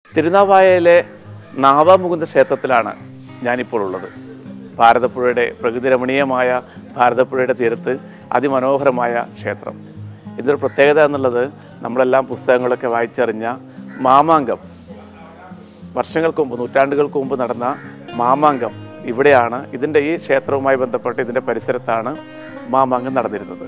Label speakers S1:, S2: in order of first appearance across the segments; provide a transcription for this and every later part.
S1: തിരുനാവായയിലെ നാവാമുകുന്ദ ക്ഷേത്രത്തിലാണ് ഞാനിപ്പോൾ ഉള്ളത് ഭാരതപ്പുഴയുടെ പ്രകൃതിരമണീയമായ ഭാരതപ്പുഴയുടെ തീരത്ത് അതിമനോഹരമായ ക്ഷേത്രം ഇതിൻ്റെ പ്രത്യേകത എന്നുള്ളത് നമ്മളെല്ലാം പുസ്തകങ്ങളൊക്കെ വായിച്ചറിഞ്ഞ മാമാങ്കം വർഷങ്ങൾക്ക് മുമ്പ് നൂറ്റാണ്ടുകൾക്ക് മുമ്പ് നടന്ന മാമാങ്കം ഇവിടെയാണ് ഇതിൻ്റെ ഈ ക്ഷേത്രവുമായി ബന്ധപ്പെട്ട് ഇതിൻ്റെ പരിസരത്താണ് മാമാങ്കം നടന്നിരുന്നത്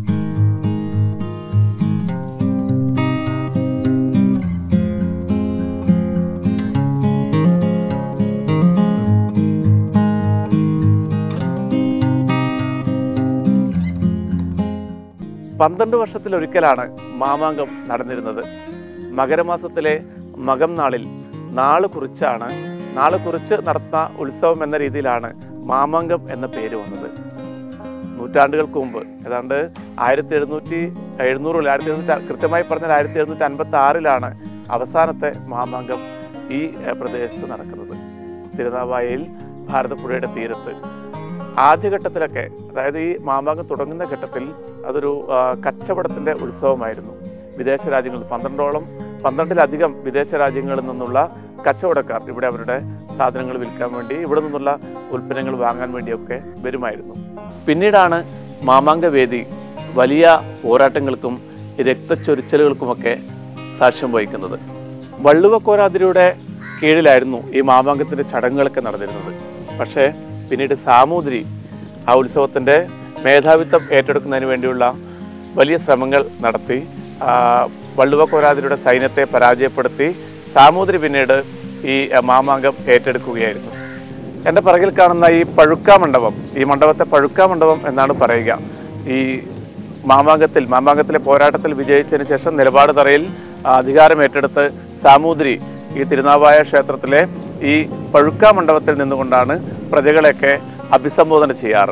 S1: പന്ത്രണ്ട് വർഷത്തിലൊരിക്കലാണ് മാമാങ്കം നടന്നിരുന്നത് മകരമാസത്തിലെ മകം നാളിൽ നാള് കുറിച്ചാണ് നാള് കുറിച്ച് നടത്തുന്ന ഉത്സവം എന്ന രീതിയിലാണ് മാമാങ്കം എന്ന പേര് വന്നത് നൂറ്റാണ്ടുകൾക്ക് മുമ്പ് ഏതാണ്ട് ആയിരത്തി എഴുന്നൂറ്റി എഴുന്നൂറിൽ ആയിരത്തി എഴുന്നൂറ്റി കൃത്യമായി പറഞ്ഞാൽ ആയിരത്തി എഴുന്നൂറ്റി അൻപത്തി ആറിലാണ് അവസാനത്തെ മാമാങ്കം ഈ ഏഹ്, പ്രദേശത്ത് നടക്കുന്നത് തിരുനാവായയിൽ ഭാരതപ്പുഴയുടെ തീരത്ത് ആദ്യഘട്ടത്തിലൊക്കെ അതായത് ഈ മാമാങ്കം തുടങ്ങുന്ന ഘട്ടത്തിൽ അതൊരു ആ, കച്ചവടത്തിൻ്റെ ഉത്സവമായിരുന്നു വിദേശ രാജ്യങ്ങളിൽ പന്ത്രണ്ടോളം പന്ത്രണ്ടിലധികം വിദേശ രാജ്യങ്ങളിൽ നിന്നുള്ള കച്ചവടക്കാർ ഇവിടെ അവരുടെ സാധനങ്ങൾ വിൽക്കാൻ വേണ്ടി ഇവിടെ നിന്നുള്ള ഉൽപ്പന്നങ്ങൾ വാങ്ങാൻ വേണ്ടിയൊക്കെ വരുമായിരുന്നു പിന്നീടാണ് മാമാങ്ക വേദി വലിയ പോരാട്ടങ്ങൾക്കും രക്തച്ചൊരിച്ചലുകൾക്കുമൊക്കെ സാക്ഷ്യം വഹിക്കുന്നത് വള്ളുവക്കോരാതിരിയുടെ കീഴിലായിരുന്നു ഈ മാമാങ്കത്തിൻ്റെ ചടങ്ങുകളൊക്കെ നടന്നിരുന്നത് പക്ഷേ പിന്നീട് സാമൂതിരി ആ ഉത്സവത്തിൻ്റെ മേധാവിത്വം ഏറ്റെടുക്കുന്നതിന് വേണ്ടിയുള്ള വലിയ ശ്രമങ്ങൾ നടത്തി ആ, വള്ളുവക്കോരാതിരിയുടെ സൈന്യത്തെ പരാജയപ്പെടുത്തി സാമൂതിരി പിന്നീട് ഈ ആ, മാമാങ്കം ഏറ്റെടുക്കുകയായിരുന്നു എൻ്റെ പിറകിൽ കാണുന്ന ഈ പഴുക്കാ മണ്ഡപം ഈ മണ്ഡപത്തെ പഴുക്കാ മണ്ഡപം എന്നാണ് പറയുക ഈ മാമാങ്കത്തിൽ മാമാങ്കത്തിലെ പോരാട്ടത്തിൽ വിജയിച്ചതിന് ശേഷം നിലപാട് തറയിൽ ആ, അധികാരം ഏറ്റെടുത്ത് സാമൂതിരി ഈ തിരുനാവായ ക്ഷേത്രത്തിലെ ഈ പഴുക്കാ മണ്ഡപത്തിൽ നിന്നുകൊണ്ടാണ് പ്രജകളെയൊക്കെ അഭിസംബോധന ചെയ്യാറ്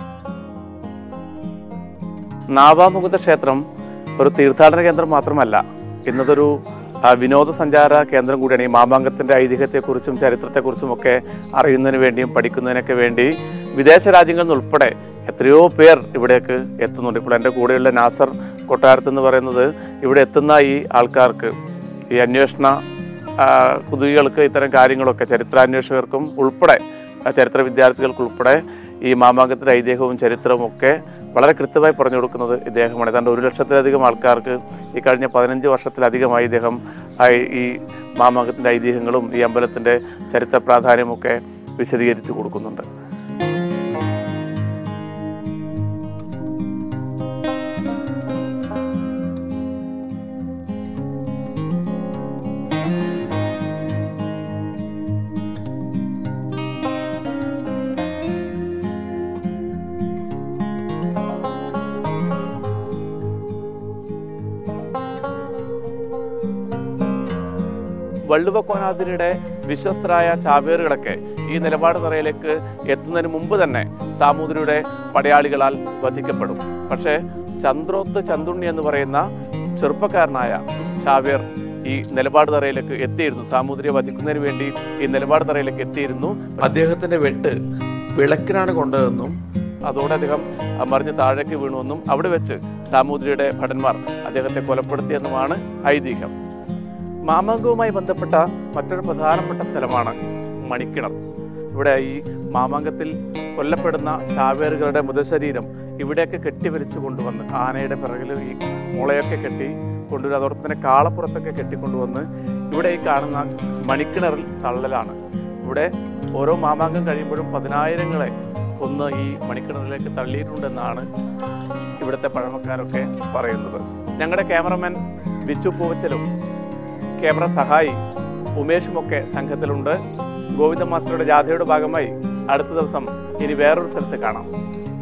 S1: നാവാമുകുന്ദ ക്ഷേത്രം ഒരു തീർത്ഥാടന കേന്ദ്രം മാത്രമല്ല ഇന്നതൊരു ആ, വിനോദസഞ്ചാര കേന്ദ്രം കൂടിയാണ് ഈ മാമാങ്കത്തിൻ്റെ ഐതിഹ്യത്തെക്കുറിച്ചും ചരിത്രത്തെക്കുറിച്ചും ഒക്കെ അറിയുന്നതിന് വേണ്ടിയും പഠിക്കുന്നതിനൊക്കെ വേണ്ടി വിദേശ രാജ്യങ്ങളിൽ നിന്നുൾപ്പെടെ എത്രയോ പേർ ഇവിടേക്ക് എത്തുന്നുണ്ട് ഇപ്പോൾ എൻ്റെ കൂടെയുള്ള നാസർ കൊട്ടാരത്ത് എന്ന് പറയുന്നത് ഇവിടെ എത്തുന്ന ഈ ആൾക്കാർക്ക് ഈ അന്വേഷണ ആ, കുതുകികൾക്ക് ഇത്തരം കാര്യങ്ങളൊക്കെ ചരിത്രാന്വേഷകർക്കും ഉൾപ്പെടെ ആ, ചരിത്ര വിദ്യാർത്ഥികൾക്ക് ഉൾപ്പെടെ ഈ മാമാങ്കത്തിൻ്റെ ഐതിഹ്യവും ചരിത്രവും ഒക്കെ വളരെ കൃത്യമായി പറഞ്ഞു കൊടുക്കുന്നത് ഇദ്ദേഹമാണ് ഏതാണ്ട് ഒരു ലക്ഷത്തിലധികം ആൾക്കാർക്ക് ഈ കഴിഞ്ഞ പതിനഞ്ച് വർഷത്തിലധികമായി ഇദ്ദേഹം ആ ഈ മാമാങ്കത്തിൻ്റെ ഐതിഹ്യങ്ങളും ഈ അമ്പലത്തിൻ്റെ ചരിത്ര പ്രാധാന്യമൊക്കെ വിശദീകരിച്ച് കൊടുക്കുന്നുണ്ട് വള്ളുവക്കോനാതിരിയുടെ വിശ്വസ്തരായ ചാവേറുകളൊക്കെ ഈ നിലപാട് തറയിലേക്ക് എത്തുന്നതിന് മുമ്പ് തന്നെ സാമൂതിരിയുടെ പടയാളികളാൽ വധിക്കപ്പെടും പക്ഷേ ചന്ദ്രോത്ത് ചന്തുണ്ണി എന്ന് പറയുന്ന ചെറുപ്പക്കാരനായ ചാവേർ ഈ നിലപാട് തറയിലേക്ക് എത്തിയിരുന്നു സാമൂതിരിയെ വധിക്കുന്നതിന് വേണ്ടി ഈ നിലപാട് തറയിലേക്ക് എത്തിയിരുന്നു അദ്ദേഹത്തിന്റെ വെട്ട് വിളക്കിനാണ് കൊണ്ടതെന്നും അതോടെ അദ്ദേഹം മറിഞ്ഞ് താഴേക്ക് വീണുവെന്നും അവിടെ വെച്ച് സാമൂതിരിയുടെ ഭടന്മാർ അദ്ദേഹത്തെ കൊലപ്പെടുത്തിയെന്നുമാണ് ഐതിഹ്യം മാമാങ്കവുമായി ബന്ധപ്പെട്ട മറ്റൊരു പ്രധാനപ്പെട്ട സ്ഥലമാണ് മണിക്കിണർ ഇവിടെ ഈ മാമാങ്കത്തിൽ കൊല്ലപ്പെടുന്ന ചാവേറുകളുടെ മൃതശരീരം ഇവിടെയൊക്കെ കെട്ടിവലിച്ചു കൊണ്ടുവന്ന് ആനയുടെ പിറകിൽ ഈ മുളയൊക്കെ കെട്ടി കൊണ്ടുവരും അതോടൊപ്പം തന്നെ കാളപ്പുറത്തൊക്കെ കെട്ടിക്കൊണ്ടുവന്ന് ഇവിടെ ഈ കാണുന്ന മണിക്കിണറിൽ തള്ളലാണ് ഇവിടെ ഓരോ മാമാങ്കം കഴിയുമ്പോഴും പതിനായിരങ്ങളെ കൊന്ന് ഈ മണിക്കിണറിലേക്ക് തള്ളിയിട്ടുണ്ടെന്നാണ് ഇവിടുത്തെ പഴമക്കാരൊക്കെ പറയുന്നത് ഞങ്ങളുടെ ക്യാമറമാൻ ബിച്ചു പൂവച്ചലും ക്യാമറ സഹായി ഉമേഷുമൊക്കെ സംഘത്തിലുണ്ട് ഗോവിന്ദ മാസ്റ്ററുടെ ജാഥയുടെ ഭാഗമായി അടുത്ത ദിവസം ഇനി വേറൊരു സ്ഥലത്ത് കാണാം